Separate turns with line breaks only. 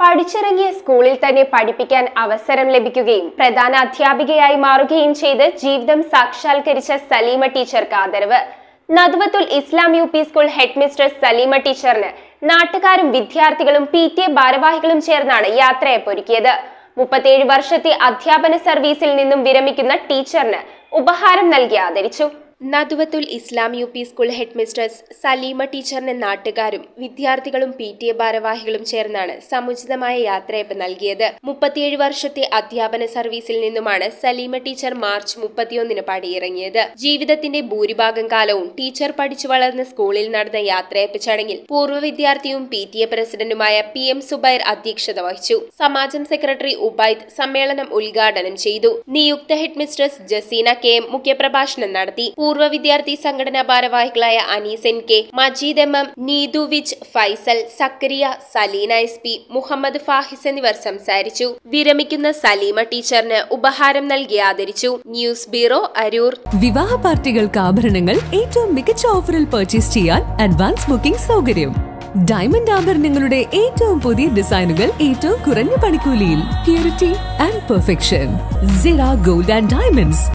പഠിച്ചിറങ്ങിയ സ്കൂളിൽ തന്നെ പഠിപ്പിക്കാൻ അവസരം ലഭിക്കുകയും പ്രധാന അധ്യാപികയായി മാറുകയും ചെയ്ത് ജീവിതം സാക്ഷാത്കരിച്ച സലീമ ടീച്ചർക്ക് ആദരവ് Nadwathul Islam U P school head mistress Salima ടീച്ചറിന് നാട്ടുകാരും വിദ്യാർത്ഥികളും പി ടി എ ഭാരവാഹികളും ചേർന്നാണ് യാത്രയപ്പൊരുക്കിയത് മുപ്പത്തിയേഴ് വർഷത്തെ അധ്യാപന സർവീസിൽ നിന്നും വിരമിക്കുന്ന ടീച്ചറിന് ഉപഹാരം നൽകി ആദരിച്ചു Naduvathul Islam U P school head mistress Salima ടീച്ചറിന് നാട്ടുകാരും വിദ്യാർത്ഥികളും പി ടി എ ഭാരവാഹികളും ചേർന്നാണ് സമുചിതമായ യാത്രയപ്പ് നൽകിയത് മുപ്പത്തിയേഴ് വർഷത്തെ അധ്യാപന സർവീസിൽ നിന്നുമാണ് സലീമ ടീച്ചർ മാർച്ച് മുപ്പത്തിയൊന്നിന് പടിയിറങ്ങിയത് ജീവിതത്തിന്റെ ഭൂരിഭാഗം കാലവും ടീച്ചർ പഠിച്ചു വളർന്ന സ്കൂളിൽ നടന്ന യാത്രയപ്പ് ചടങ്ങിൽ പൂർവ്വ വിദ്യാർത്ഥിയും പി ടി എ പ്രസിഡന്റുമായ പി എം സുബൈർ അധ്യക്ഷത വഹിച്ചു സമാജം സെക്രട്ടറി ഉബൈദ് സമ്മേളനം ഉദ്ഘാടനം ചെയ്തു നിയുക്ത head mistress Jaseena K M മുഖ്യപ്രഭാഷണം നടത്തി പൂർവ്വ വിദ്യാർത്ഥി സംഘടനാ ഭാരവാഹികളായ Anees N K Majeed M M Neethu Vij Faisal Sakkariya Saleena S P Muhammad Fahis എന്നിവർ സംസാരിച്ചു വിരമിക്കുന്ന സലീമ ടീച്ചറിന് ഉപഹാരം നൽകി ആദരിച്ചു ന്യൂസ് ബ്യൂറോ അരൂർ
വിവാഹ പാർട്ടികൾക്ക് ആഭരണങ്ങൾ ഏറ്റവും മികച്ച ഓഫറിൽ പർച്ചേസ് ചെയ്യാൻ അഡ്വാൻസ് ബുക്കിംഗ് സൗകര്യം ഡയമണ്ട് ആഭരണങ്ങളുടെ ഏറ്റവും പുതിയ ഡിസൈനുകൾ ഏറ്റവും കുറഞ്ഞ പണിക്കൂലിയിൽ purity and perfection Sira gold and diamonds